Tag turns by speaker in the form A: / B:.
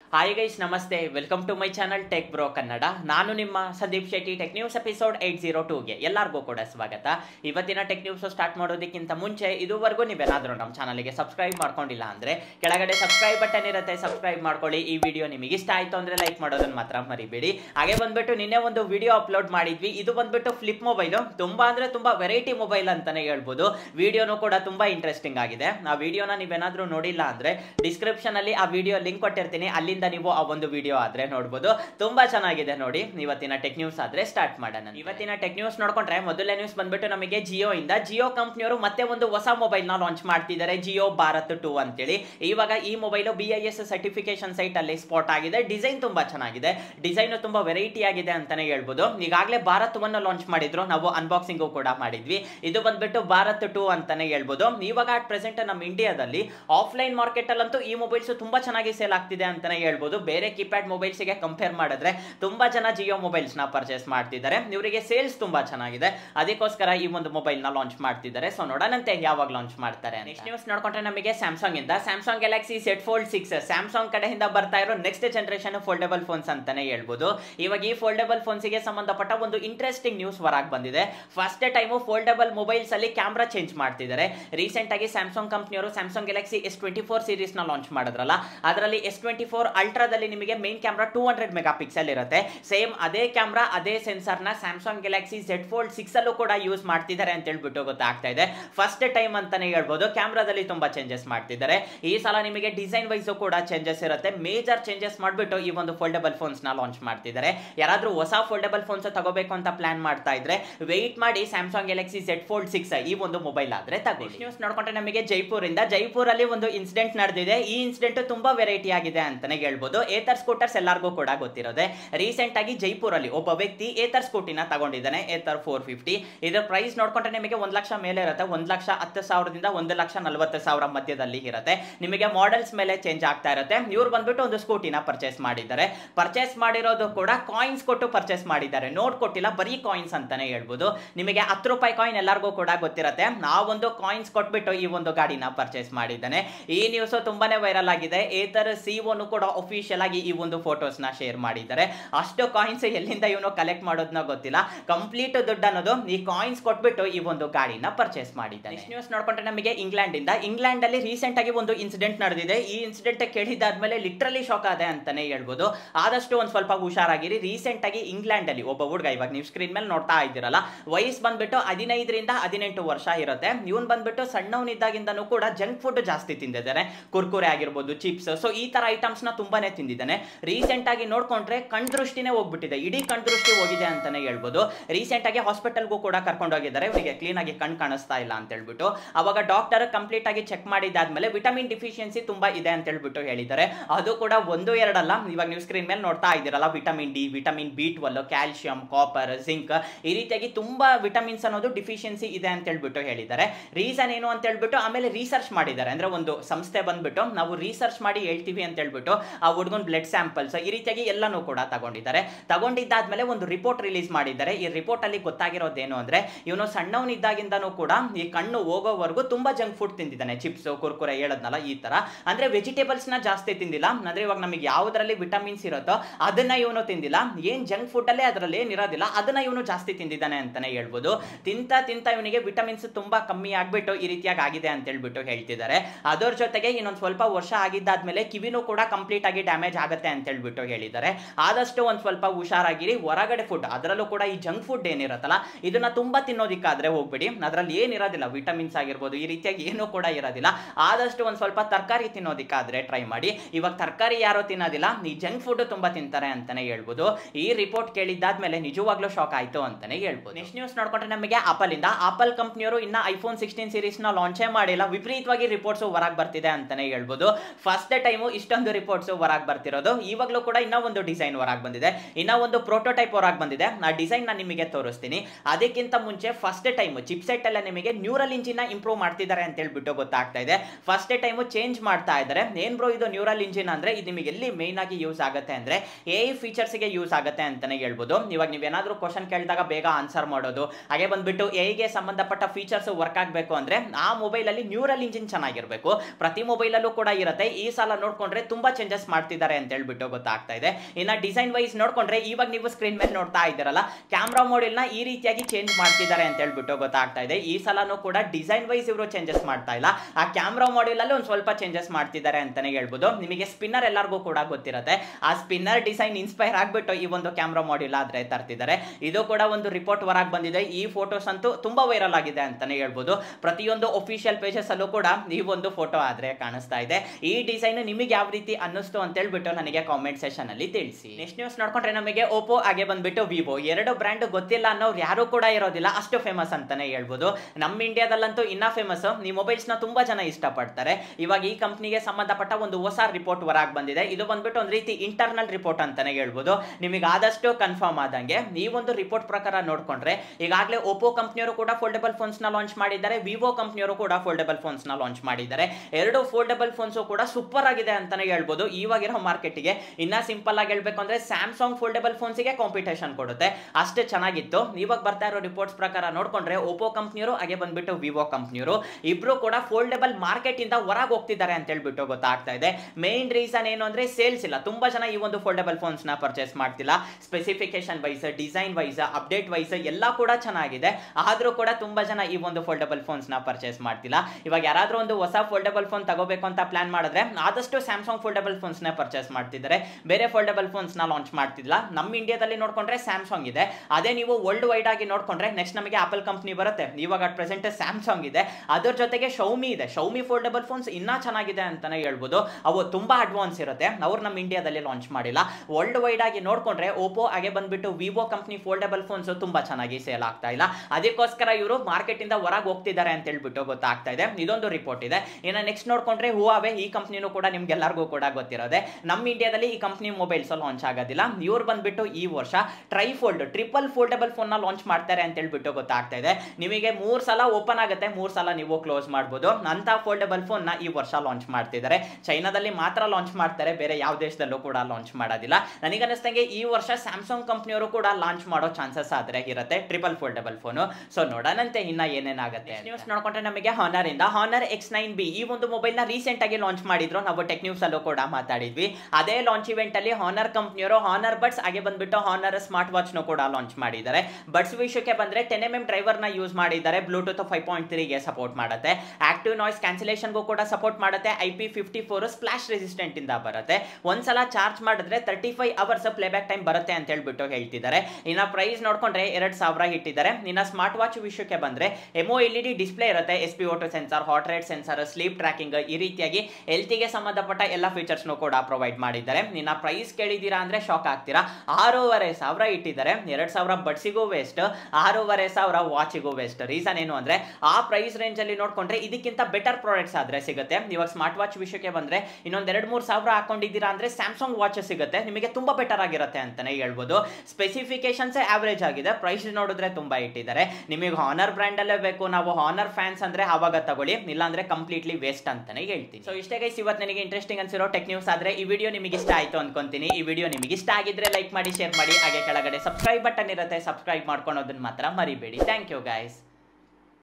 A: hi guys ನಮಸ್ತೆ welcome to my channel tech bro Kannada ನಾನು ನಿಮ್ಮ Sandeep Shetty tech news episode eight zero ಟೂಗೆ ಎಲ್ಲರಿಗೂ ಕೂಡ ಸ್ವಾಗತ ಇವತ್ತಿನ ಟೆಕ್ ನ್ಯೂಸ್ ಸ್ಟಾರ್ಟ್ ಮಾಡೋದಕ್ಕಿಂತ ಮುಂಚೆ ಇದುವರೆಗೂ ನೀವೇನಾದರೂ ನಮ್ಮ ಚಾನಲ್ಗೆ ಸಬ್ಸ್ಕ್ರೈಬ್ ಮಾಡ್ಕೊಂಡಿಲ್ಲ ಅಂದರೆ ಕೆಳಗಡೆ ಸಬ್ಸ್ಕ್ರೈಬ್ ಬಟನ್ ಇರುತ್ತೆ ಸಬ್ಸ್ಕ್ರೈಬ್ ಮಾಡ್ಕೊಳ್ಳಿ ಈ ವಿಡಿಯೋ ನಿಮಗೆ ಇಷ್ಟ ಆಯಿತು ಅಂದರೆ ಲೈಕ್ ಮಾಡೋದನ್ನ ಮಾತ್ರ ಮರಿಬೇಡಿ ಹಾಗೆ ಬಂದ್ಬಿಟ್ಟು ನಿನ್ನೆ ಒಂದು ವಿಡಿಯೋ ಅಪ್ಲೋಡ್ ಮಾಡಿದ್ವಿ ಇದು ಬಂದ್ಬಿಟ್ಟು ಫ್ಲಿಪ್ ಮೊಬೈಲು ತುಂಬ ಅಂದರೆ ತುಂಬ ವೆರೈಟಿ ಮೊಬೈಲ್ ಅಂತಲೇ ಹೇಳ್ಬೋದು ವಿಡಿಯೋನು ಕೂಡ ತುಂಬ ಇಂಟ್ರೆಸ್ಟಿಂಗ್ ಆಗಿದೆ ಆ ವಿಡಿಯೋನ ನೀವೇನಾದರೂ ನೋಡಿಲ್ಲ ಅಂದರೆ ಡಿಸ್ಕ್ರಿಪ್ಷನಲ್ಲಿ ಆ ವಿಡಿಯೋ ಲಿಂಕ್ ಕೊಟ್ಟಿರ್ತೀನಿ ಅಲ್ಲಿಂದ ನೀವು ಆ ಒಂದು ವಿಡಿಯೋ ಆದ್ರೆ ನೋಡ್ಬೋದು ತುಂಬಾ ಚೆನ್ನಾಗಿದೆ ನೋಡಿ ಇವತ್ತಿನ ಟೆಕ್ ನ್ಯೂಸ್ ಆದ್ರೆ ಸ್ಟಾರ್ಟ್ ಮಾಡೋಣ ಇವತ್ತಿನ ಟೆಕ್ ನ್ಯೂಸ್ ನೋಡ್ಕೊಂಡ್ರೆ ಮೊದಲನೇ ನ್ಯೂಸ್ ಬಂದ್ಬಿಟ್ಟು ನಮಗೆ ಜಿಯೋ ಇಂದ ಜಿಯೋ ಕಂಪ್ನಿಯವರು ಮತ್ತೆ ಒಂದು ಹೊಸ ಮೊಬೈಲ್ ನ ಲಾಂಚ್ ಮಾಡ್ತಿದ್ದಾರೆ ಜಿಯೋ ಭಾರತ್ ಟೂ ಅಂತೇಳಿ ಇವಾಗ ಈ mobile B I S certification site ಅಲ್ಲಿ ಸ್ಪಾಟ್ ಆಗಿದೆ ಡಿಸೈನ್ ತುಂಬಾ ಚೆನ್ನಾಗಿದೆ ಡಿಸೈನ್ ತುಂಬಾ ವೆರೈಟಿ ಆಗಿದೆ ಅಂತಾನೆ ಹೇಳ್ಬೋದು ಈಗಾಗಲೇ ಭಾರತ್ ಒನ್ ಲಾಂಚ್ ಮಾಡಿದ್ರು ನಾವು ಅನ್ಬಾಕ್ಸಿಂಗ್ ಕೂಡ ಮಾಡಿದ್ವಿ ಇದು ಬಂದ್ಬಿಟ್ಟು ಭಾರತ್ ಟೂ ಅಂತಾನೆ ಹೇಳ್ಬೋದು ಇವಾಗ ಅಟ್ ಪ್ರೆಸೆಂಟ್ ನಮ್ಮ ಇಂಡಿಯಾದಲ್ಲಿ ಆಫ್ಲೈನ್ ಮಾರ್ಕೆಟ್ ಅಲ್ಲಂತೂ ಈ ಮೊಬೈಲ್ಸ್ ತುಂಬಾ ಚೆನ್ನಾಗಿ ಸೇಲ್ ಆಗ್ತಿದೆ ಅಂತಾನೆ ಹೇಳ್ಬೋದು ಬೇರೆ ಕೀಪ್ಯಾಡ್ ಮೊಬೈಲ್ಸ್ಗೆ ಕಂಪೇರ್ ಮಾಡಿದ್ರೆ ತುಂಬಾ ಜನ ಜಿಯೋ ಮೊಬೈಲ್ಸ್ ನ ಪರ್ಚೇಸ್ ಮಾಡ್ತಿದ್ದಾರೆ ಇವರಿಗೆ ಸೇಲ್ಸ್ ತುಂಬಾ ಚೆನ್ನಾಗಿದೆ ಅದಕ್ಕೋಸ್ಕರ ಈ ಒಂದು ಮೊಬೈಲ್ ನ ಲಾಂಚ್ ಮಾಡ್ತಿದ್ದಾರೆ ಸೊ ನೋಡೋಣಂತೆ ಯಾವಾಗ ಲಾಂಚ್ ಮಾಡ್ತಾರೆ ನೆಕ್ಸ್ಟ್ ನ್ಯೂಸ್ ನೋಡ್ಕೊಂಡ್ರೆ ನಮಗೆ ಸ್ಯಾಮ್ಸಂಗ್ ಇಂದ Samsung Galaxy Z fold six Samsung ಕಡೆಯಿಂದ ಬರ್ತಾ ಇರೋ ನೆಕ್ಸ್ಟ್ ಜನರೇಷನ್ ಫೋಲ್ಡಬಲ್ ಫೋನ್ಸ್ ಅಂತಾನೆ ಹೇಳ್ಬೋದು ಇವಾಗ ಈ ಫೋಲ್ಡಬಲ್ ಫೋನ್ಸ್ಗೆ ಸಂಬಂಧಪಟ್ಟ ಒಂದು ಇಂಟ್ರೆಸ್ಟಿಂಗ್ ನ್ಯೂಸ್ ಹೊರಗೆ ಬಂದಿದೆ ಫಸ್ಟ್ ಟೈಮು ಫೋಲ್ಡಬಲ್ ಮೊಬೈಲ್ಸ್ ಅಲ್ಲಿ ಕ್ಯಾಮ್ರಾ ಚೇಂಜ್ ಮಾಡ್ತಿದ್ದಾರೆ ರೀಸೆಂಟ್ ಆಗಿ ಸ್ಯಾಮ್ಸಂಗ್ ಕಂಪ್ನಿಯವರು Samsung Galaxy S twenty four series ನ ಲಾಂಚ್ ಮಾಡಿದ್ರಲ್ಲ ಅದರಲ್ಲಿ ಎಸ್ ಟ್ವೆಂಟಿ ಫೋರ್ ಅಲ್ಟ್ರಾದಲ್ಲಿ ನಿಮಗೆ main camera two hundred megapixel ಇರುತ್ತೆ ಸೇಮ್ ಅದೇ ಕ್ಯಾಮ್ರಾ ಅದೇ ಸೆನ್ಸರ್ ನ Samsung Galaxy Z fold six ಅಲ್ಲೂ ಕೂಡ ಯೂಸ್ ಮಾಡ್ತಿದ್ದಾರೆ ಅಂತ ಹೇಳ್ಬಿಟ್ಟು ಗೊತ್ತಾಗ್ತಾ ಇದೆ ಫಸ್ಟ್ ಟೈಮ್ ಅಂತಾನೆ ಹೇಳ್ಬೋದು ಕ್ಯಾಮ್ರಾದಲ್ಲಿ ತುಂಬಾ ಚೇಂಜಸ್ ಮಾಡ್ತಿದ್ದಾರೆ ಈ ಸಲ ನಿಮಗೆ ಡಿಸೈನ್ ವೈಸ್ ಕೂಡ ಚೇಂಜಸ್ ಇರುತ್ತೆ ಮೇಜರ್ ಚೇಂಜಸ್ ಮಾಡಿಬಿಟ್ಟು ಈ ಒಂದು ಫೋಲ್ಡಬಲ್ ಫೋನ್ಸ್ ನ ಲಾಂಚ್ ಮಾಡ್ತಿದ್ದಾರೆ ಯಾರಾದ್ರೂ ಹೊಸ ಫೋಲ್ಡಬಲ್ ಫೋನ್ಸ್ ತಗೋಬೇಕು ಅಂತ ಪ್ಲಾನ್ ಮಾಡ್ತಾ ಇದ್ರೆ ವೆಯ್ಟ್ ಮಾಡಿ Samsung Galaxy Z fold six ಈ ಒಂದು ಮೊಬೈಲ್ ಆದ್ರೆ ತಗೊಳ್ಳಿ ನ್ಯೂಸ್ ನೋಡ್ಕೊಂಡ್ರೆ ನಮಗೆ ಜೈಪುರ್ ಇಂದ ಜೈಪುರ್ ಅಲ್ಲಿ ಒಂದು ಇನ್ಸಿಡೆಂಟ್ ನಡೆದಿದೆ ಈ ಇನ್ಸಿಡೆಂಟ್ ತುಂಬಾ ವೆರೈಟಿ ಆಗಿದೆ ಅಂತಾನೆ ಹೇಳ್ಬೋದು ಏತರ್ ಸ್ಕೂಟರ್ಸ್ ಎಲ್ಲರಿಗೂ ಕೂಡ ಗೊತ್ತಿರೋದೆ ರೀಸೆಂಟ್ ಆಗಿ ಜೈಪುರ್ ಅಲ್ಲಿ ಒಬ್ಬ ವ್ಯಕ್ತಿ ಏತರ್ ಸ್ಕೂಟಿನ ತಗೊಂಡಿದ್ದಾನೆ ಏತರ್ ಫೋರ್ ಫಿಫ್ಟಿ ಇದರ ಪ್ರೈಸ್ ನೋಡ್ಕೊಂಡ್ರೆ ನಿಮಗೆ ಒಂದ್ ಲಕ್ಷ ಮೇಲೆ ಇರುತ್ತೆ ಒಂದ್ ಲಕ್ಷ ಹತ್ತು ಸಾವಿರದಿಂದ ಒಂದು ಲಕ್ಷ ನಲವತ್ತು ಸಾವಿರ ಮಧ್ಯದಲ್ಲಿ ಇರುತ್ತೆ ನಿಮಗೆ ಮಾಡೆಲ್ಸ್ ಮೇಲೆ ಚೇಂಜ್ ಆಗ್ತಾ ಇರುತ್ತೆ ಇವ್ರು ಬಂದ್ಬಿಟ್ಟು ಒಂದು ಸ್ಕೂಟಿನ ಪರ್ಚೇಸ್ ಮಾಡಿದ್ದಾರೆ ಪರ್ಚೇಸ್ ಮಾಡಿರೋದು ಕೂಡ ಕಾಯಿನ್ಸ್ ಕೊಟ್ಟು ಪರ್ಚೇಸ್ ಮಾಡಿದ್ದಾರೆ ನೋಟ್ ಕೊಟ್ಟಿಲ್ಲ ಬರೀ ಕಾಯಿನ್ಸ್ ಅಂತಾನೆ ಹೇಳ್ಬೋದು ನಿಮಗೆ ಹತ್ತು ರೂಪಾಯಿ ಕಾಯಿನ್ ಎಲ್ಲರಿಗೂ ಕೂಡ ಗೊತ್ತಿರುತ್ತೆ ನಾವೊಂದು ಕಾಯಿನ್ಸ್ ಕೊಟ್ಬಿಟ್ಟು ಈ ಒಂದು ಗಾಡಿನ ಪರ್ಚೇಸ್ ಮಾಡಿದ್ದಾನೆ ಈ ನ್ಯೂಸ್ ತುಂಬಾನೇ ವೈರಲ್ ಆಗಿದೆ ಏತರ ಸಿಒನು ಕೂಡ ಅಫಿಷಿಯಲ್ ಆಗಿ ಈ ಒಂದು ಫೋಟೋಸ್ ನ ಶೇರ್ ಮಾಡಿದ್ದಾರೆ ಅಷ್ಟು ಕಾಯಿನ್ಸ್ ಎಲ್ಲಿಂದ ಇವನು ಕಲೆಕ್ಟ್ ಮಾಡೋದನ್ನ ಗೊತ್ತಿಲ್ಲ ಕಂಪ್ಲೀಟ್ ದುಡ್ಡು ಅನ್ನೋದು ಈ ಕಾಯಿನ್ಸ್ ಕೊಟ್ಬಿಟ್ಟು ಈ ಒಂದು ಗಾಡಿನ ಪರ್ಚೇಸ್ ಮಾಡಿದ್ದಾನೆ ನ್ಯೂಸ್ ನೋಡ್ಕೊಂಡ್ರೆ ನಮಗೆ ಇಂಗ್ಲೆಂಡ್ ಇಂದ ಇಂಗ್ಲೆಂಡ್ ಅಲ್ಲಿ ರೀಸೆಂಟ್ ಆಗಿ ಒಂದು ಇನ್ಸಿಡೆಂಟ್ ನಡೆದಿದೆ ಈ ಇನ್ಸಿಡೆಂಟ್ ಕೇಳಿದಾದ್ಮೇಲೆ ಲಿಟ್ರಲಿ ಶಾಕ್ ಆದೆ ಅಂತಾನೆ ಹೇಳ್ಬೋದು ಆದಷ್ಟು ಒಂದ್ ಸ್ವಲ್ಪ ಹುಷಾರಾಗಿರಿ ರೀಸೆಂಟ್ ಆಗಿ ಇಂಗ್ಲೆಂಡ್ ಅಲ್ಲಿ ಒಬ್ಬ ಹುಡುಗ ಇವಾಗ ನೀವು ಸ್ಕ್ರೀನ್ ಮೇಲೆ ನೋಡ್ತಾ ಇದ್ದೀರಲ್ಲ ವಯಸ್ಸು ಬಂದ್ಬಿಟ್ಟು ಹದಿನೈದರಿಂದ ಹದಿನೆಂಟು ವರ್ಷ ಇರುತ್ತೆ ಇವನ್ ಬಂದ್ಬಿಟ್ಟು ಸಣ್ಣವನಿದ್ದಾಗಿಂದನೂ ಕೂಡ ಜಂಕ್ ಫುಡ್ ಜಾಸ್ತಿ ತಿಂದಿದ್ದಾನೆ ಕುರ್ಕುರೆ ಆಗಿರ್ಬೋದು ಚಿಪ್ಸ್ ಸೊ ಈ ತರ ಐಟಮ್ಸ್ ನ ತುಂಬಾನೇ ತಿಂದಿದ್ದಾನೆ ರೀಸೆಂಟ್ ಆಗಿ ನೋಡ್ಕೊಂಡ್ರೆ ಕಣ್ ದೃಷ್ಟಿನೇ ಹೋಗ್ಬಿಟ್ಟಿದೆ ಇಡೀ ಕಣ್ ದೃಷ್ಟಿ ಹೋಗಿದೆ ಅಂತಾನೆ ಹೇಳ್ಬೋದು ರೀಸೆಂಟ್ ಆಗಿ ಹಾಸ್ಪಿಟಲ್ಗೂ ಕೂಡ ಕರ್ಕೊಂಡು ಹೋಗಿದ್ದಾರೆ ಇವರಿಗೆ ಕ್ಲೀನ್ ಆಗಿ ಕಣ್ ಕಾಣಿಸ್ತಾ ಇಲ್ಲ ಅಂತ ಹೇಳ್ಬಿಟ್ಟು ಅವಾಗ ಡಾಕ್ಟರ್ ಕಂಪ್ಲೀಟ್ ಆಗಿ ಚೆಕ್ ಮಾಡಿದಾದ್ಮೇಲೆ ವಿಟಮಿನ್ ಡಿಫಿಷಿಯನ್ಸಿ ತುಂಬಾ ಇದೆ ಅಂತ ಹೇಳ್ಬಿಟ್ಟು ಹೇಳಿದ್ದಾರೆ ಅದು ಕೂಡ ಒಂದು ಎರಡಲ್ಲ ಇವಾಗ ನೀವು ಸ್ಕ್ರೀನ್ ಮೇಲೆ ನೋಡ್ತಾ ಇದ್ದೀರಲ್ಲ vitamin D vitamin B twelve calcium copper zinc ಈ ರೀತಿಯಾಗಿ ತುಂಬಾ ವಿಟಮಿನ್ಸ್ ಅನ್ನೋದು ಡಿಫಿಷಿಯನ್ಸಿ ಇದೆ ಅಂತ ಹೇಳ್ಬಿಟ್ಟು ಹೇಳಿದ್ದಾರೆ ರೀಸನ್ ಏನು ಅಂತ ಹೇಳ್ಬಿಟ್ಟು ಆಮೇಲೆ ರಿಸರ್ಚ್ ಮಾಡಿದ್ದಾರೆ ಅಂದ್ರೆ ಒಂದು ಸಂಸ್ಥೆ ಬಂದ್ಬಿಟ್ಟು ನಾವು ರಿಸರ್ಚ್ ಮಾಡಿ ಹೇಳ್ತೀವಿ ಅಂತ ಹೇಳ್ಬಿಟ್ಟು ಆ ಹುಡುಗನ್ ಬ್ಲಡ್ ಸ್ಯಾಂಪಲ್ಸ್ ಈ ರೀತಿಯಾಗಿ ಎಲ್ಲನೂ ಕೂಡ ತಗೊಂಡಿದ್ದಾರೆ ತಗೊಂಡಿದ್ದಾದ್ಮೇಲೆ ಒಂದು ರಿಪೋರ್ಟ್ ರಿಲೀಸ್ ಮಾಡಿದ್ದಾರೆ ಈ ರಿಪೋರ್ಟ್ ಅಲ್ಲಿ ಗೊತ್ತಾಗಿರೋದೇನು ಅಂದ್ರೆ ಇವನು ಸಣ್ಣವನಿದ್ದಾಗಿಂದನೂ ಕೂಡ ಈ ಕಣ್ಣು ಹೋಗೋವರೆಗೂ ತುಂಬಾ ಜಂಕ್ ಫುಡ್ ತಿಂದಿದ್ದಾನೆ ಚಿಪ್ಸ್ ಕುರ್ಕುರೆ ಹೇಳದ್ನಲ್ಲ ಈ ತರ ಅಂದ್ರೆ ವೆಜಿಟೇಬಲ್ಸ್ ನ ಜಾಸ್ತಿ ತಿಂದಿಲ್ಲ ಅಂದ್ರೆ ಇವಾಗ ನಮಗೆ ಯಾವ್ದ್ರಲ್ಲಿ ವಿಟಮಿನ್ಸ್ ಇರುತ್ತೋ ಅದನ್ನ ಇವನು ತಿಂದಿಲ್ಲ ಏನ್ ಜಂಕ್ ಫುಡ್ ಅಲ್ಲೇ ಅದರಲ್ಲಿ ಏನಿರೋದಿಲ್ಲ ಅದನ್ನ ಇವನು ಜಾಸ್ತಿ ತಿಂದಿದ್ದಾನೆ ಅಂತಾನೆ ಹೇಳ್ಬೋದು ತಿಂತ ತಿಂತ ಇವನಿಗೆ ವಿಟಮಿನ್ಸ್ ತುಂಬಾ ಕಮ್ಮಿ ಆಗ್ಬಿಟ್ಟು ಈ ರೀತಿಯಾಗಿ ಆಗಿದೆ ಅಂತ ಹೇಳ್ಬಿಟ್ಟು ಹೇಳ್ತಿದ್ದಾರೆ ಅದರ ಜೊತೆಗೆ ಇನ್ನೊಂದು ಸ್ವಲ್ಪ ವರ್ಷ ಆಗಿದ್ದಾದ್ಮೇಲೆ ಕಿವಿನೂ ಕೂಡ ಕಂಪ್ಲೀಟ್ ಆಗಿ ಡ್ಯಾಮೇಜ್ ಆಗುತ್ತೆ ಅಂತ ಹೇಳ್ಬಿಟ್ಟು ಹೇಳಿದ್ದಾರೆ ಆದಷ್ಟು ಒಂದ್ ಸ್ವಲ್ಪ ಹುಷಾರಾಗಿರಿ ಹೊರಗಡೆ ಫುಡ್ ಅದರಲ್ಲೂ ಕೂಡ ಈ ಜಂಕ್ ಫುಡ್ ಏನಿರುತ್ತಲ್ಲ ಇದನ್ನ ತುಂಬಾ ತಿನ್ನೋದಿಕ್ಕಾದ್ರೆ ಹೋಗ್ಬಿಡಿ ಅದರಲ್ಲಿ ಏನಿರೋದಿಲ್ಲ ವಿಟಮಿನ್ಸ್ ಆಗಿರ್ಬೋದು ಈ ರೀತಿಯಾಗಿ ಏನೂ ಕೂಡ ಇರೋದಿಲ್ಲ ಆದಷ್ಟು ಒಂದ್ ಸ್ವಲ್ಪ ತರಕಾರಿ ತಿನ್ನೋದಿಕ್ಕಾದ್ರೆ ಟ್ರೈ ಮಾಡಿ ಇವಾಗ ತರಕಾರಿ ಯಾರೋ ತಿನ್ನೋದಿಲ್ಲ ಈ ಜಂಕ್ ಫುಡ್ ತುಂಬಾ ತಿಂತಾರೆ ಅಂತಾನೆ ಹೇಳ್ಬೋದು ಈ ರಿಪೋರ್ಟ್ ಕೇಳಿದ್ದಾದ್ಮೇಲೆ ನಿಜವಾಗ್ಲೂ ಶಾಕ್ ಆಯ್ತು ಅಂತಾನೆ ಹೇಳ್ಬೋದು ನೆಕ್ಸ್ಟ್ ನ್ಯೂಸ್ ನೋಡ್ಕೊಂಡ್ರೆ ನಮಗೆ ಆಪಲ್ ಇಂದ ಆಪಲ್ ಕಂಪ್ನಿಯವರು ಇನ್ನ ಐಫೋನ್ ಸಿಕ್ಸ್ಟೀನ್ ಸೀರೀಸ್ ನ ಲಾಂಚೇ ಮಾಡಿಲ್ಲ ವಿಪರೀತವಾಗಿ ರಿಪೋರ್ಟ್ಸ್ ಹೊರಗೆ ಬರ್ತಿದೆ ಅಂತಾನೆ ಹೇಳ್ಬೋದು ಫಸ್ಟ್ ಟೈಮು ಇಷ್ಟೊಂದು ರಿಪೋರ್ಟ್ಸ್ ಹೊರಗೆ ಬರ್ತಿರೋದು ಇವಾಗಲೂ ಕೂಡ ಇನ್ನೂ ಒಂದು ಡಿಸೈನ್ ಹೊರಗೆ ಬಂದಿದೆ ಇನ್ನೂ ಒಂದು ಪ್ರೋಟೋಟೈಪ್ ಹೊರಗೆ ಬಂದಿದೆ ಆ ಡಿಸೈನ್ ನಾನು ನಿಮಗೆ ತೋರಿಸ್ತೀನಿ ಅದಕ್ಕಿಂತ ಮುಂಚೆ ಫಸ್ಟ್ ಟೈಮ್ ಚಿಪ್ಸೆಟ್ ಎಲ್ಲ ನಿಮಗೆ ನ್ಯೂರಲ್ ಇಂಜಿನ್ ಇಂಪ್ರೂವ್ ಮಾಡ್ತಿದ್ದಾರೆ ಅಂತ ಹೇಳ್ಬಿಟ್ಟು ಗೊತ್ತಾಗ್ತಾ ಇದೆ ಫಸ್ಟ್ ಟೈಮು ಚೇಂಜ್ ಮಾಡ್ತಾ ಇದ್ದಾರೆ ಏನ್ ಬ್ರೋ ಇದು ನ್ಯೂರಲ್ ಇಂಜಿನ್ ಅಂದ್ರೆ ಇದು ನಿಮಗೆ ಎಲ್ಲಿ ಮೇನ್ ಆಗಿ ಯೂಸ್ ಆಗುತ್ತೆ ಅಂದ್ರೆ ಎ ಫೀಚರ್ಸ್ಗೆ ಯೂಸ್ ಆಗುತ್ತೆ ಅಂತಾನೆ ಹೇಳ್ಬೋದು ಇವಾಗ ನೀವೇನಾದ್ರೂ ಕ್ವಶನ್ ಕೇಳಿದಾಗ ಬೇಗ ಆನ್ಸರ್ ಮಾಡೋದು ಹಾಗೆ ಬಂದ್ಬಿಟ್ಟು ಎಗೆ ಸಂಬಂಧಪಟ್ಟ ಫೀಚರ್ಸ್ ವರ್ಕ್ ಆಗಬೇಕು ಅಂದ್ರೆ ಆ ಮೊಬೈಲ್ ಅಲ್ಲಿ ನ್ಯೂರಲ್ ಇಂಜಿನ್ ಚೆನ್ನಾಗಿರ್ಬೇಕು ಪ್ರತಿ ಮೊಬೈಲ್ ಅಲ್ಲೂ ಕೂಡ ಇರುತ್ತೆ ಈ ಸಲ ನೋಡ್ಕೊಂಡ್ರೆ ತುಂಬಾ ಚೇಂಜಸ್ ಚೇಂಜಸ್ ಮಾಡ್ತಿದ್ದಾರೆ ಅಂತ ಹೇಳ್ಬಿಟ್ಟು ಗೊತ್ತಾಗ್ತಾ ಇದೆ ಇನ್ನ ಡಿಸೈನ್ ವೈಸ್ ನೋಡ್ಕೊಂಡ್ರೆ ಇವಾಗ ನೀವು ಸ್ಕ್ರೀನ್ ಮೇಲೆ ನೋಡ್ತಾ ಇದ್ದೀರಲ್ಲ ಕ್ಯಾಮ್ರಾ ನ ಈ ರೀತಿಯಾಗಿ ಚೇಂಜ್ ಮಾಡ್ತಿದ್ದಾರೆ ಅಂತ ಹೇಳ್ಬಿಟ್ಟು ಗೊತ್ತಾಗ್ತಾ ಇದೆ ಈ ಸಲನೂ ಕೂಡ ಡಿಸೈನ್ ವೈಸ್ ಇವರು ಚೇಂಜಸ್ ಮಾಡ್ತಾ ಇಲ್ಲ ಆ ಕ್ಯಾಮ್ರಾ ಮಾಡೆಲ್ ಅಲ್ಲಿ ಒಂದು ಸ್ವಲ್ಪ ಚೇಂಜಸ್ ಮಾಡ್ತಿದ್ದಾರೆ ಅಂತಾನೆ ಹೇಳ್ಬೋದು ನಿಮಗೆ ಸ್ಪಿನ್ನರ್ ಎಲ್ಲರಿಗೂ ಕೂಡ ಗೊತ್ತಿರುತ್ತೆ ಆ ಸ್ಪಿನ್ನರ್ ಡಿಸೈನ್ ಇನ್ಸ್ಪೈರ್ ಆಗ್ಬಿಟ್ಟು ಈ ಒಂದು ಕ್ಯಾಮ್ರಾ ಮಾಡೆಲ್ ಆದ್ರೆ ತರ್ತಿದ್ದಾರೆ ಇದು ಕೂಡ ಒಂದು ರಿಪೋರ್ಟ್ ಹೊರಗೆ ಬಂದಿದೆ ಈ ಫೋಟೋಸ್ ಅಂತೂ ತುಂಬಾ ವೈರಲ್ ಆಗಿದೆ ಅಂತಾನೆ ಹೇಳ್ಬೋದು ಪ್ರತಿಯೊಂದು ಒಫಿಷಿಯಲ್ ಪೇಜಸ್ ಅಲ್ಲೂ ಕೂಡ ಈ ಒಂದು ಫೋಟೋ ಆದ್ರೆ ಕಾಣಿಸ್ತಾ ಇದೆ ಈ ಡಿಸೈನ್ ನಿಮಗೆ ಯಾವ ರೀತಿ ಅನ್ನಿಸ್ತು ಅಂತ ಹೇಳ್ಬಿಟ್ಟು ನನಗೆ ಕಾಮೆಂಟ್ ಸೆಷನ್ ಅಲ್ಲಿ ತಿಳಿಸಿ ನೆಕ್ಸ್ಟ್ ನ್ಯೂಸ್ ನೋಡ್ಕೊಂಡ್ರೆ ನಮಗೆ ಓಪೋ ಹಾಗೆ ಬಂದ್ಬಿಟ್ಟು ವಿವೋ ಎರಡು ಬ್ರ್ಯಾಂಡ್ ಗೊತ್ತಿಲ್ಲ ಅನ್ನೋರು ಯಾರು ಕೂಡ ಇರೋದಿಲ್ಲ ಅಷ್ಟು ಫೇಮಸ್ ಅಂತಾನೆ ಹೇಳ್ಬೋದು ನಮ್ಮ ಇಂಡಿಯಾದಲ್ಲಂತೂ ಇನ್ನ ಫೇಮಸ್ ಈ ಮೊಬೈಲ್ಸ್ ನ ತುಂಬಾ ಜನ ಇಷ್ಟಪಡ್ತಾರೆ ಇವಾಗ ಈ ಕಂಪ್ನಿಗೆ ಸಂಬಂಧಪಟ್ಟ ಒಂದು ಹೊಸ ರಿಪೋರ್ಟ್ ಹೊರಗೆ ಬಂದಿದೆ ಇದು ಬಂದ್ಬಿಟ್ಟು ಒಂದು ರೀತಿ ಇಂಟರ್ನಲ್ ರಿಪೋರ್ಟ್ ಅಂತಾನೆ ಹೇಳ್ಬೋದು ನಿಮಗೆ ಆದಷ್ಟು ಕನ್ಫರ್ಮ್ ಆದಂಗೆ ಈ ಒಂದು ರಿಪೋರ್ಟ್ ಪ್ರಕಾರ ನೋಡ್ಕೊಂಡ್ರೆ ಈಗಾಗಲೇ ಓಪೋ ಕಂಪ್ನಿಯವರು ಕೂಡ ಫೋಲ್ಡಬಲ್ ಫೋನ್ಸ್ ನ ಲಾಂಚ್ ಮಾಡಿದ್ದಾರೆ ವಿವೋ ಕಂಪ್ನಿಯವರು ಕೂಡ ಫೋಲ್ಡಬಲ್ ಫೋನ್ಸ್ ನ ಲಾಂಚ್ ಮಾಡಿದ್ದಾರೆ ಎರಡು ಫೋಲ್ಡಬಲ್ ಫೋನ್ಸ್ ಕೂಡ ಸೂಪರ್ ಆಗಿದೆ ಅಂತಾನೆ ಹೇಳ್ಬೋದು ಇವಾಗಿರೋ ಮಾರ್ಕೆಟ್ಗೆ ಇನ್ನ ಸಿಂಪಲ್ ಆಗಿ ಹೇಳ್ಬೇಕು ಅಂದ್ರೆ ಸ್ಯಾಮ್ಸಂಗ್ ಫೋಲ್ಡಬಲ್ ಫೋನ್ಸ್ಗೆ ಕಾಂಪಿಟೇಷನ್ ಕೊಡುತ್ತೆ ಅಷ್ಟೇ ಚೆನ್ನಾಗಿತ್ತು ಇವಾಗ ಬರ್ತಾ ಇರೋ ರಿಪೋರ್ಟ್ಸ್ ಪ್ರಕಾರ ನೋಡ್ಕೊಂಡ್ರೆ ಓಪೋ ಕಂಪ್ನಿಯವರು ಹಾಗೆ ಬಂದ್ಬಿಟ್ಟು ವಿವೋ ಕಂಪ್ನಿಯವರು ಇಬ್ರು ಕೂಡ ಫೋಲ್ಡಬಲ್ ಮಾರ್ಕೆಟ್ ಇಂದ ಹೊರಗೆ ಹೋಗ್ತಿದ್ದಾರೆ ಅಂತ ಹೇಳ್ಬಿಟ್ಟು ಗೊತ್ತಾಗ್ತಾ ಇದೆ ಮೇನ್ ರೀಸನ್ ಏನು ಅಂದ್ರೆ ಸೇಲ್ಸ್ ಇಲ್ಲ ತುಂಬಾ ಜನ ಈ ಒಂದು ಫೋಲ್ಡಬಲ್ ಫೋನ್ಸ್ ನ ಪರ್ಚೇಸ್ ಮಾಡ್ತಿಲ್ಲ specification wise design wise update wise ಎಲ್ಲ ಕೂಡ ಚೆನ್ನಾಗಿದೆ ಆದ್ರೂ ಕೂಡ ತುಂಬಾ ಜನ ಈ ಒಂದು ಫೋಲ್ಡಬಲ್ ಫೋನ್ಸ್ ನ ಪರ್ಚೇಸ್ ಮಾಡ್ತಿಲ್ಲ ಇವಾಗ ಯಾರಾದ್ರೂ ಒಂದು ಹೊಸ ಫೋಲ್ಡಬಲ್ ಫೋನ್ ತಗೋಬೇಕು ಅಂತ ಪ್ಲಾನ್ ಮಾಡಿದ್ರೆ ಆದಷ್ಟು ಸ್ಯಾಮ್ಸಂಗ್ ಫೋಲ್ಡಬಲ್ ಫೋನ್ಸ್ ನ ಪರ್ಚೇಸ್ ಮಾಡ್ತಿದ್ದಾರೆ ಬೇರೆ ಫೋಲ್ಡಬಲ್ ಫೋನ್ಸ್ ನ ಲಾಂಚ್ ಮಾಡ್ತಿಲ್ಲ ನಮ್ಮ ಇಂಡಿಯಾದಲ್ಲಿ ನೋಡ್ಕೊಂಡ್ರೆ ಸ್ಯಾಮ್ಸಂಗ್ ಇದೆ ಅದೇ ನೀವು ವರ್ಲ್ಡ್ ವೈಡ್ ಆಗಿ ನೋಡ್ಕೊಂಡ್ರೆ ನೆಕ್ಸ್ಟ್ ನಮಗೆ ಆಪಲ್ ಕಂಪ್ನಿ ಬರುತ್ತೆ ಇವಾಗ ಅಟ್ ಪ್ರೆಸೆಂಟ್ ಸ್ಯಾಮ್ಸಂಗ್ ಇದೆ ಅದ್ರ ಜೊತೆಗೆ ಶೌಮಿ ಇದೆ ಶೌಮಿ ಫೋಲ್ಡಬಲ್ ಫೋನ್ಸ್ ಇನ್ನೂ ಚೆನ್ನಾಗಿದೆ ಅಂತಾನೆ ಹೇಳ್ಬೋದು ಅವು ತುಂಬಾ ಅಡ್ವಾನ್ಸ್ ಇರುತ್ತೆ ಅವ್ರು ನಮ್ಮ ಇಂಡಿಯಾದಲ್ಲಿ ಲಾಂಚ್ ಮಾಡಿಲ್ಲ ವರ್ಲ್ಡ್ ವೈಡ್ ಆಗಿ ನೋಡ್ಕೊಂಡ್ರೆ ಓಪೋ ಹಾಗೆ ಬಂದ್ಬಿಟ್ಟು ವಿವೋ ಕಂಪ್ನಿ ಫೋಲ್ಡಬಲ್ ಫೋನ್ಸ್ ತುಂಬಾ ಚೆನ್ನಾಗಿ ಸೇಲ್ ಆಗ್ತಾ ಇಲ್ಲ ಅದಕ್ಕೋಸ್ಕರ ಇವರು ಮಾರ್ಕೆಟ್ ಇಂದ ಹೊರಗೆ ಹೋಗ್ತಿದ್ದಾರೆ ಅಂತ ಹೇಳ್ಬಿಟ್ಟು ಗೊತ್ತಾಗ್ತಾ ಇದೆ ಇದೊಂದು ರಿಪೋರ್ಟ್ ಇದೆ ಇನ್ನು ನೆಕ್ಸ್ಟ್ ನೋಡ್ಕೊಂಡ್ರೆ ಹುವಾವೆ ಈ ಕಂಪ್ನಿನೂ ಕೂಡ ನಿಮ್ಗೆಲ್ಲರಿಗೂ ಕೂಡ ಗೊತ್ತಿರೋದೆ ನಮ್ಮ ಇಂಡಿಯಾದಲ್ಲಿ ಈ ಕಂಪ್ನಿ ಮೊಬೈಲ್ಸ್ ಲಾಂಚ್ ಆಗೋದಿಲ್ಲ ಇವ್ರು ಬಂದ್ಬಿಟ್ಟು ಈ ವರ್ಷ ಟ್ರೈಫೋಲ್ಡ್ ಟ್ರಿಪಲ್ ಫೋಲ್ಡಬಲ್ ಫೋನ್ ನ ಲಾಂಚ್ ಮಾಡ್ತಾರೆ ಅಂತ ಹೇಳ್ಬಿಟ್ಟು ಗೊತ್ತಾಗ್ತಾ ಇದೆ ನಿಮಗೆ ಮೂರ್ ಸಲ ಓಪನ್ ಆಗುತ್ತೆ ಮೂರ್ ಸಲ ನೀವು ಕ್ಲೋಸ್ ಮಾಡ್ಬೋದು ಅಂತ ಫೋಲ್ಡಬಲ್ ಫೋನ್ ನ ಈ ವರ್ಷ ಲಾಂಚ್ ಮಾಡ್ತಿದ್ದಾರೆ ಚೈನಾದಲ್ಲಿ ಮಾತ್ರ ಲಾಂಚ್ ಮಾಡ್ತಾರೆ ಬೇರೆ ಯಾವ ದೇಶದಲ್ಲೂ ಕೂಡ ಲಾಂಚ್ ಮಾಡೋದಿಲ್ಲ ನನಗನ್ನಿಸ್ತಂಗೆ ಈ ವರ್ಷ ಸ್ಯಾಮ್ಸಂಗ್ ಕಂಪ್ನಿಯವರು ಕೂಡ ಲಾಂಚ್ ಮಾಡೋ ಚಾನ್ಸಸ್ ಆದ್ರೆ ಇರುತ್ತೆ ಟ್ರಿಪಲ್ ಫೋಲ್ಡಬಲ್ ಫೋನು ಸೊ ನೋಡೋಣಂತೆ ಇನ್ನ ಏನೇನಾಗುತ್ತೆ ನ್ಯೂಸ್ ನೋಡ್ಕೊಂಡ್ರೆ ನಮಗೆ ಹಾನರ್ ಇಂದ ಹಾನರ್ ಎಕ್ಸ್ ನೈನ್ ಬಿ ಈ ಒಂದು ಮೊಬೈಲ್ ನ ರೀಸೆಂಟ್ ಆಗಿ ಲಾಂಚ್ ಮಾಡಿದ್ರು ನಾವು ಟೆಕ್ ನ್ಯೂಸ್ ಅಲ್ಲೂ ಕೂಡ ಮಾತಾಡಿದ್ವಿ ಅದೇ ಲಾಂಚ್ ಇವೆಂಟ್ ಅಲ್ಲಿ ಹಾನರ್ ಕಂಪ್ನಿಯವರು ಹಾನರ್ ಬಡ್ಸ್ ಹಾಗೆ ಬಂದ್ಬಿಟ್ಟು ಹಾನರ್ ಸ್ಮಾರ್ಟ್ ವಾಚ್ ನು ಕೂಡ ಲಾಂಚ್ ಮಾಡಿದ್ದಾರೆ ಬಡ್ಸ್ ವಿಷಯಕ್ಕೆ ಬಂದ್ರೆ ಟೆನ್ ಎಂ ಎಂ ಡ್ರೈವರ್ ನ ಯೂಸ್ ಮಾಡಿದ್ದಾರೆ ಬ್ಲೂಟೂತ್ ಫೈವ್ ಪಾಯಿಂಟ್ ತ್ರೀಗೆ ಸಪೋರ್ಟ್ ಮಾಡುತ್ತೆ ಆಕ್ಟಿವ್ ನಾಯ್ಸ್ ಕ್ಯಾನ್ಸಲೇಷನ್ಗೂ ಕೂಡ ಸಪೋರ್ಟ್ ಮಾಡುತ್ತೆ I P fifty four splash resistant ಇಂದ ಬರುತ್ತೆ ಒಂದ್ಸಲ ಚಾರ್ಜ್ ಮಾಡಿದ್ರೆ thirty five hours playback time ಬರುತ್ತೆ ಅಂತ ಹೇಳ್ಬಿಟ್ಟು ಹೇಳ್ತಿದ್ದಾರೆ ಇನ್ನ ಪ್ರೈಸ್ ನೋಡ್ಕೊಂಡ್ರೆ ಎರಡ್ ಸಾವಿರ ಇಟ್ಟಿದ್ದಾರೆ ಇನ್ನ ಸ್ಮಾರ್ಟ್ ವಾಚ್ ವಿಷಯಕ್ಕೆ ಬಂದ್ರೆ AMOLED display ಇರುತ್ತೆ S P O two sensor heart rate sensor sleep tracking ಈ ರೀತಿಯಾಗಿ ಹೆಲ್ತಿಗೆ ಸಂಬಂಧಪಟ್ಟ ಎಲ್ಲ ಫೀಚರ್ಸ್ ಕೂಡ ಪ್ರೊವೈಡ್ ಮಾಡಿದ್ದಾರೆ ನಿನ್ನ ಪ್ರೈಸ್ ಕೇಳಿದ್ದೀರಾ ಅಂದ್ರೆ ಶಾಕ್ ಆಗ್ತೀರಾ ಆರೂವರೆ ಸಾವಿರ ಇಟ್ಟಿದ್ದಾರೆ ಎರಡ್ ಸಾವಿರ ಬಡ್ಸಿಗೂ ವೇಸ್ಟ್ ಆರೂವರೆ ಸಾವಿರ ವಾಚಿಗೂ ವೇಸ್ಟ್ ರೀಸನ್ ಏನು ಅಂದ್ರೆ ಆ ಪ್ರೈಸ್ ರೇಂಜ್ ಅಲ್ಲಿ ನೋಡ್ಕೊಂಡ್ರೆ ಇದಕ್ಕಿಂತ ಬೆಟರ್ ಪ್ರಾಡಕ್ಟ್ಸ್ ಆದ್ರೆ ಸಿಗುತ್ತೆ ಇವಾಗ ಸ್ಮಾರ್ಟ್ ವಾಚ್ ವಿಷಯಕ್ಕೆ ಬಂದ್ರೆ ಇನ್ನೊಂದ್ ಎರಡ್ ಮೂರ್ ಸಾವಿರ ಹಾಕೊಂಡಿದ್ದೀರಾ ಅಂದ್ರೆ ಸ್ಯಾಮ್ಸಂಗ್ ವಾಚ್ ಸಿಗುತ್ತೆ ನಿಮಗೆ ತುಂಬಾ ಬೆಟರ್ ಆಗಿರುತ್ತೆ ಅಂತಾನೆ ಹೇಳ್ಬೋದು ಸ್ಪೆಸಿಫಿಕೇಶನ್ಸ್ ಆವರೇಜ್ ಆಗಿದೆ ಪ್ರೈಸ್ ನೋಡಿದ್ರೆ ತುಂಬಾ ಇಟ್ಟಿದ್ದಾರೆ ನಿಮಗೆ ಹಾನರ್ ಬ್ರ್ಯಾಂಡ್ ಅಲ್ಲೇ ಬೇಕು ನಾವು ಹಾನರ್ ಫ್ಯಾನ್ಸ್ ಅಂದ್ರೆ ಅವಾಗ ತಗೊಳ್ಳಿ ಇಲ್ಲಾಂದ್ರೆ ಕಂಪ್ಲೀಟ್ಲಿ ವೇಸ್ಟ್ ಅಂತಾನೆ ಹೇಳ್ತೀನಿ ಸೊ ಇಷ್ಟೇ ಗೈಸ್ ಇವತ್ತು ನನಗೆ ಇಂಟ್ರೆಸ್ಟಿಂಗ್ ಅನ್ಸಿರೋ ಟೆಕ್ ನ್ಯೂಸ್ ಆದ್ರೆ ಈ ವಿಡಿಯೋ ನಿಮಗೆ ಇಷ್ಟ ಆಯ್ತು ಅನ್ಕೊಂತೀನಿ ಈ ವಿಡಿಯೋ ನಿಮಗೆ ಇಷ್ಟ ಆಗಿದ್ರೆ ಲೈಕ್ ಮಾಡಿ ಶೇರ್ ಮಾಡಿ ಹಾಗೆ ಕೆಳಗಡೆ ಸಬ್ಸ್ಕ್ರೈಬ್ ಬಟನ್ ಇರುತ್ತೆ ಸಬ್ಸ್ಕ್ರೈಬ್ ಮಾಡ್ಕೊಳೋದನ್ನ ಮಾತ್ರ ಮರಿಬೇಡಿ ಥ್ಯಾಂಕ್ ಯು ಗೈಸ್